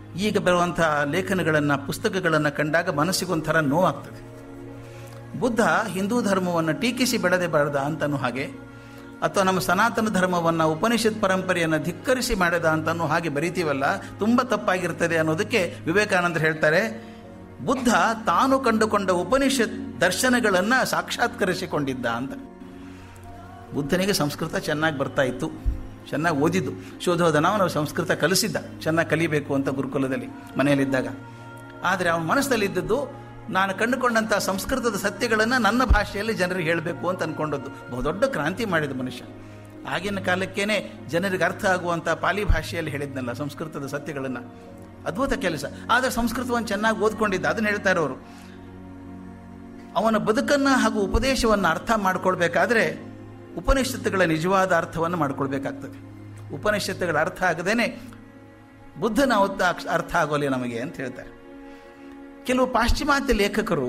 ಈಗ ಬರುವಂಥ ಲೇಖನಗಳನ್ನು ಪುಸ್ತಕಗಳನ್ನು ಕಂಡಾಗ ಮನಸ್ಸಿಗೊಂಥರ ನೋವಾಗ್ತದೆ ಬುದ್ಧ ಹಿಂದೂ ಧರ್ಮವನ್ನು ಟೀಕಿಸಿ ಬೆಳೆದೇ ಬರೆದ ಅಂತನೂ ಹಾಗೆ ಅಥವಾ ನಮ್ಮ ಸನಾತನ ಧರ್ಮವನ್ನು ಉಪನಿಷತ್ ಪರಂಪರೆಯನ್ನು ಧಿಕ್ಕರಿಸಿ ಮಾಡಿದ ಅಂತನೂ ಹಾಗೆ ಬರಿತೀವಲ್ಲ ತುಂಬ ತಪ್ಪಾಗಿರ್ತದೆ ಅನ್ನೋದಕ್ಕೆ ವಿವೇಕಾನಂದರು ಹೇಳ್ತಾರೆ ಬುದ್ಧ ತಾನು ಕಂಡುಕೊಂಡ ಉಪನಿಷತ್ ದರ್ಶನಗಳನ್ನು ಸಾಕ್ಷಾತ್ಕರಿಸಿಕೊಂಡಿದ್ದ ಅಂತ ಬುದ್ಧನಿಗೆ ಸಂಸ್ಕೃತ ಚೆನ್ನಾಗಿ ಬರ್ತಾ ಇತ್ತು ಚೆನ್ನಾಗಿ ಓದಿದ್ದು ಶೋಧೋಧನ ಅವನು ಸಂಸ್ಕೃತ ಕಲಿಸಿದ್ದ ಚೆನ್ನಾಗಿ ಕಲಿಬೇಕು ಅಂತ ಗುರುಕುಲದಲ್ಲಿ ಮನೆಯಲ್ಲಿದ್ದಾಗ ಆದರೆ ಅವನ ಮನಸ್ಸಲ್ಲಿದ್ದದ್ದು ನಾನು ಕಂಡುಕೊಂಡಂಥ ಸಂಸ್ಕೃತದ ಸತ್ಯಗಳನ್ನು ನನ್ನ ಭಾಷೆಯಲ್ಲಿ ಜನರಿಗೆ ಹೇಳಬೇಕು ಅಂತ ಅಂದ್ಕೊಂಡದ್ದು ಬಹುದೊಡ್ಡ ಕ್ರಾಂತಿ ಮಾಡಿದ ಮನುಷ್ಯ ಆಗಿನ ಕಾಲಕ್ಕೇನೆ ಜನರಿಗೆ ಅರ್ಥ ಆಗುವಂಥ ಪಾಲಿ ಭಾಷೆಯಲ್ಲಿ ಹೇಳಿದ್ನಲ್ಲ ಸಂಸ್ಕೃತದ ಸತ್ಯಗಳನ್ನು ಅದ್ಭುತ ಕೆಲಸ ಆದರೆ ಸಂಸ್ಕೃತವನ್ನು ಚೆನ್ನಾಗಿ ಓದ್ಕೊಂಡಿದ್ದ ಅದನ್ನು ಹೇಳ್ತಾರೆ ಅವರು ಅವನ ಬದುಕನ್ನು ಹಾಗೂ ಉಪದೇಶವನ್ನು ಅರ್ಥ ಮಾಡ್ಕೊಳ್ಬೇಕಾದ್ರೆ ಉಪನಿಷತ್ತುಗಳ ನಿಜವಾದ ಅರ್ಥವನ್ನು ಮಾಡ್ಕೊಳ್ಬೇಕಾಗ್ತದೆ ಉಪನಿಷತ್ತುಗಳ ಅರ್ಥ ಆಗದೇನೆ ಬುದ್ಧನ ಅವತ್ತ ಅರ್ಥ ಆಗೋಲ್ಲ ನಮಗೆ ಅಂತ ಹೇಳ್ತಾರೆ ಕೆಲವು ಪಾಶ್ಚಿಮಾತ್ಯ ಲೇಖಕರು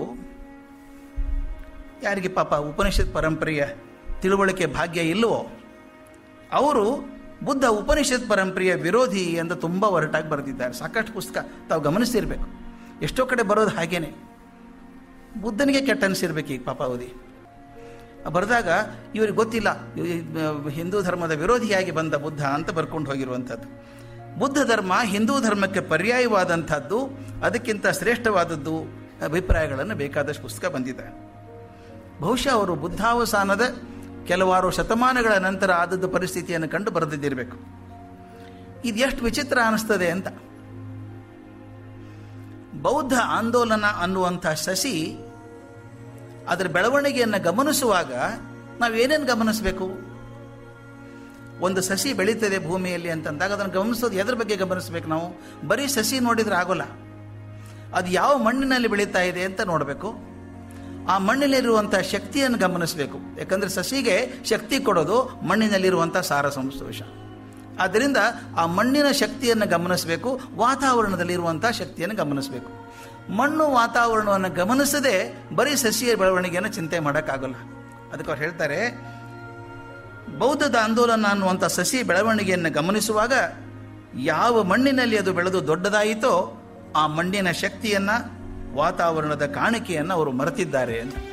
ಯಾರಿಗೆ ಪಾಪ ಉಪನಿಷತ್ ಪರಂಪರೆಯ ತಿಳುವಳಿಕೆ ಭಾಗ್ಯ ಇಲ್ಲವೋ ಅವರು ಬುದ್ಧ ಉಪನಿಷತ್ ಪರಂಪರೆಯ ವಿರೋಧಿ ಅಂತ ತುಂಬ ಹೊರಟಾಗಿ ಬರೆದಿದ್ದಾರೆ ಸಾಕಷ್ಟು ಪುಸ್ತಕ ತಾವು ಗಮನಿಸಿರ್ಬೇಕು ಎಷ್ಟೋ ಕಡೆ ಬರೋದು ಹಾಗೇನೆ ಬುದ್ಧನಿಗೆ ಕೆಟ್ಟ ಅನಿಸಿರ್ಬೇಕು ಈಗ ಪಾಪ ಓದಿ ಬರೆದಾಗ ಇವ್ರಿಗೆ ಗೊತ್ತಿಲ್ಲ ಹಿಂದೂ ಧರ್ಮದ ವಿರೋಧಿಯಾಗಿ ಬಂದ ಬುದ್ಧ ಅಂತ ಬರ್ಕೊಂಡು ಹೋಗಿರುವಂಥದ್ದು ಬುದ್ಧ ಧರ್ಮ ಹಿಂದೂ ಧರ್ಮಕ್ಕೆ ಪರ್ಯಾಯವಾದಂಥದ್ದು ಅದಕ್ಕಿಂತ ಶ್ರೇಷ್ಠವಾದದ್ದು ಅಭಿಪ್ರಾಯಗಳನ್ನು ಬೇಕಾದಷ್ಟು ಪುಸ್ತಕ ಬಂದಿದೆ ಬಹುಶಃ ಅವರು ಬುದ್ಧಾವಸಾನದ ಕೆಲವಾರು ಶತಮಾನಗಳ ನಂತರ ಆದದ್ದು ಪರಿಸ್ಥಿತಿಯನ್ನು ಕಂಡು ಬರೆದಿದ್ದಿರಬೇಕು ಇದು ಎಷ್ಟು ವಿಚಿತ್ರ ಅನ್ನಿಸ್ತದೆ ಅಂತ ಬೌದ್ಧ ಆಂದೋಲನ ಅನ್ನುವಂಥ ಸಸಿ ಅದರ ಬೆಳವಣಿಗೆಯನ್ನು ಗಮನಿಸುವಾಗ ನಾವೇನೇನು ಗಮನಿಸಬೇಕು ಒಂದು ಸಸಿ ಬೆಳೀತದೆ ಭೂಮಿಯಲ್ಲಿ ಅಂತಂದಾಗ ಅದನ್ನು ಗಮನಿಸೋದು ಎದ್ರ ಬಗ್ಗೆ ಗಮನಿಸ್ಬೇಕು ನಾವು ಬರೀ ಸಸಿ ನೋಡಿದ್ರೆ ಆಗೋಲ್ಲ ಅದು ಯಾವ ಮಣ್ಣಿನಲ್ಲಿ ಬೆಳೀತಾ ಇದೆ ಅಂತ ನೋಡಬೇಕು ಆ ಮಣ್ಣಿನಲ್ಲಿರುವಂಥ ಶಕ್ತಿಯನ್ನು ಗಮನಿಸಬೇಕು ಯಾಕಂದರೆ ಸಸಿಗೆ ಶಕ್ತಿ ಕೊಡೋದು ಮಣ್ಣಿನಲ್ಲಿರುವಂಥ ಸಾರ ಸಂತೋಷ ಆದ್ದರಿಂದ ಆ ಮಣ್ಣಿನ ಶಕ್ತಿಯನ್ನು ಗಮನಿಸಬೇಕು ವಾತಾವರಣದಲ್ಲಿರುವಂಥ ಶಕ್ತಿಯನ್ನು ಗಮನಿಸಬೇಕು ಮಣ್ಣು ವಾತಾವರಣವನ್ನು ಗಮನಿಸದೆ ಬರೀ ಸಸಿಯ ಬೆಳವಣಿಗೆಯನ್ನು ಚಿಂತೆ ಮಾಡೋಕ್ಕಾಗಲ್ಲ ಅದಕ್ಕೆ ಅವ್ರು ಹೇಳ್ತಾರೆ ಬೌದ್ಧದ ಆಂದೋಲನ ಅನ್ನುವಂಥ ಸಸಿ ಬೆಳವಣಿಗೆಯನ್ನು ಗಮನಿಸುವಾಗ ಯಾವ ಮಣ್ಣಿನಲ್ಲಿ ಅದು ಬೆಳೆದು ದೊಡ್ಡದಾಯಿತೋ ಆ ಮಣ್ಣಿನ ಶಕ್ತಿಯನ್ನು ವಾತಾವರಣದ ಕಾಣಿಕೆಯನ್ನು ಅವರು ಮರೆತಿದ್ದಾರೆ ಅಂತ